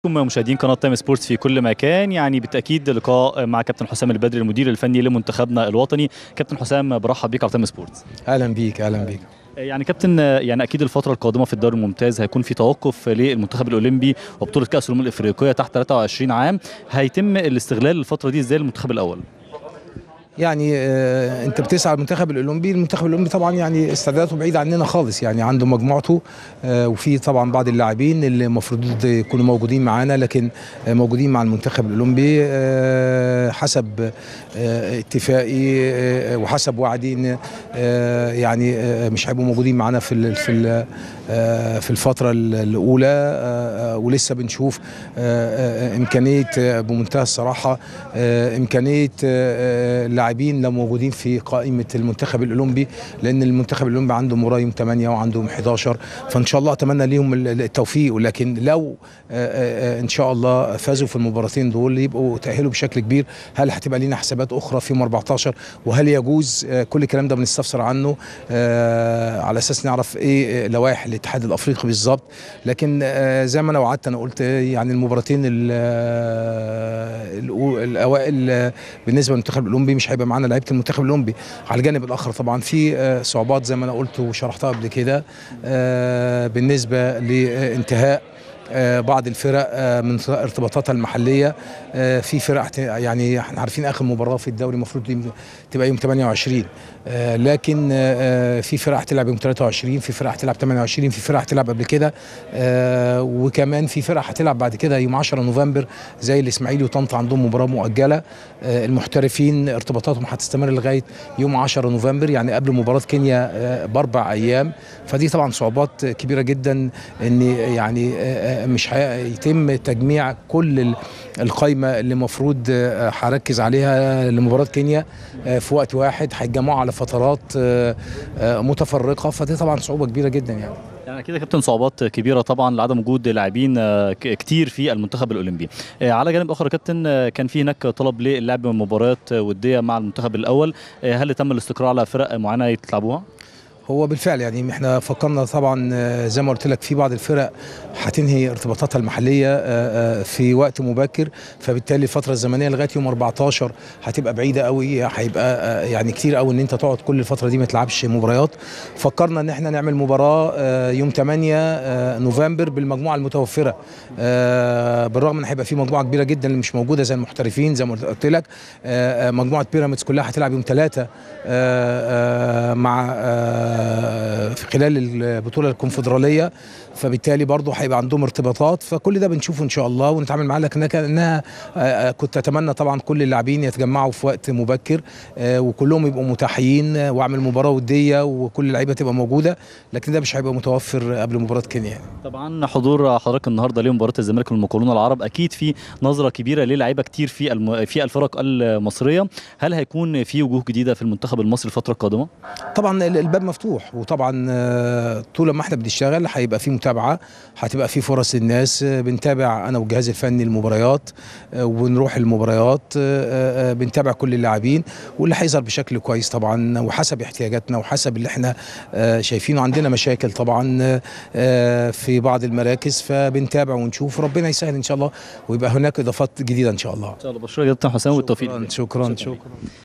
مشاهدين قناه تايم سبورتس في كل مكان يعني بالتاكيد لقاء مع كابتن حسام البدري المدير الفني لمنتخبنا الوطني كابتن حسام برحب بيك على تايم سبورتس اهلا بيك اهلا بيك يعني كابتن يعني اكيد الفتره القادمه في الدوري الممتاز هيكون في توقف للمنتخب الاولمبي وبطوله كاس الامم الافريقيه تحت 23 عام هيتم الاستغلال الفتره دي ازاي للمنتخب الاول يعني آه انت بتسعى المنتخب الاولمبي المنتخب الاولمبي طبعا يعني استعداداته بعيد عننا خالص يعني عنده مجموعته آه وفي طبعا بعض اللاعبين اللي المفروض يكونوا موجودين معانا لكن آه موجودين مع المنتخب الاولمبي آه حسب آه اتفاقي آه وحسب وعدي ان آه يعني آه مش هيبقوا موجودين معانا في ال في ال آه في الفتره الاولى آه ولسه بنشوف آه امكانيه بمنتهى الصراحه امكانيه اللاعبين لو موجودين في قائمه المنتخب الاولمبي لان المنتخب الاولمبي عنده مباراه يوم 8 وعندهم 11 فان شاء الله اتمنى ليهم التوفيق ولكن لو ان شاء الله فازوا في المباراتين دول يبقوا تاهلوا بشكل كبير هل هتبقى لنا حسابات اخرى في يوم 14 وهل يجوز كل الكلام ده بنستفسر عنه على اساس نعرف ايه لوائح الاتحاد الافريقي بالظبط لكن زي ما انا وعدت انا قلت يعني المباراتين الاوائل بالنسبه للمنتخب الاولمبي مش هيبقى معانا لعيبه المنتخب الاولمبي على الجانب الاخر طبعا في صعوبات زي ما انا قلت وشرحتها قبل كده بالنسبه لانتهاء بعض الفرق من ارتباطاتها المحليه في فرق يعني احنا عارفين اخر مباراه في الدوري المفروض تبقى يوم 28 لكن في فرق هتلعب يوم 23 في فرق هتلعب 28 في فرق هتلعب قبل كده وكمان في فرق هتلعب بعد كده يوم 10 نوفمبر زي الاسماعيلي وطنطا عندهم مباراه مؤجله المحترفين ارتباطاتهم هتستمر لغايه يوم 10 نوفمبر يعني قبل مباراه كينيا باربع ايام فدي طبعا صعوبات كبيره جدا ان يعني مش هيتم تجميع كل القايمه اللي المفروض هركز عليها لمباراه كينيا في وقت واحد هيتجمعوا على فترات متفرقه فدي طبعا صعوبه كبيره جدا يعني يعني كده كابتن صعوبات كبيره طبعا لعدم وجود لاعبين كتير في المنتخب الاولمبي على جانب اخر كابتن كان في هناك طلب للعب مباريات وديه مع المنتخب الاول هل تم الاستقرار على فرق معينه تلعبوها هو بالفعل يعني احنا فكرنا طبعا زي ما قلت لك في بعض الفرق هتنهي ارتباطاتها المحليه في وقت مبكر فبالتالي الفتره الزمنيه لغايه يوم 14 هتبقى بعيده قوي هيبقى يعني كتير قوي ان انت تقعد كل الفتره دي ما تلعبش مباريات فكرنا ان احنا نعمل مباراه يوم 8 نوفمبر بالمجموعه المتوفره بالرغم ان هيبقى في مجموعه كبيره جدا اللي مش موجوده زي المحترفين زي ما قلت لك مجموعه بيراميدز كلها هتلعب يوم 3 مع في خلال البطوله الكونفدراليه فبالتالي برضه هيبقى عندهم ارتباطات فكل ده بنشوفه ان شاء الله ونتعامل معاه لكن انها كنت اتمنى طبعا كل اللاعبين يتجمعوا في وقت مبكر وكلهم يبقوا متاحين واعمل مباراه وديه وكل اللعيبه تبقى موجوده لكن ده مش هيبقى متوفر قبل مباراه كينيا طبعا حضور حضرتك النهارده لمباراه الزمالك والمقاولون العرب اكيد في نظره كبيره للاعيبه كتير في الم... في الفرق المصريه هل هيكون في وجوه جديده في المنتخب المصري الفتره القادمه طبعا الباب مفتوح وطبعا طول ما احنا بنشتغل هيبقى في متابعه هتبقى في فرص للناس بنتابع انا والجهاز الفني المباريات وبنروح المباريات بنتابع كل اللاعبين واللي هيظهر بشكل كويس طبعا وحسب احتياجاتنا وحسب اللي احنا شايفينه عندنا مشاكل طبعا في بعض المراكز فبنتابع ونشوف ربنا يسهل ان شاء الله ويبقى هناك اضافات جديده ان شاء الله ان شاء الله بشكرك يا كابتن حسام والتوفيق شكرا شكرا, شكرا.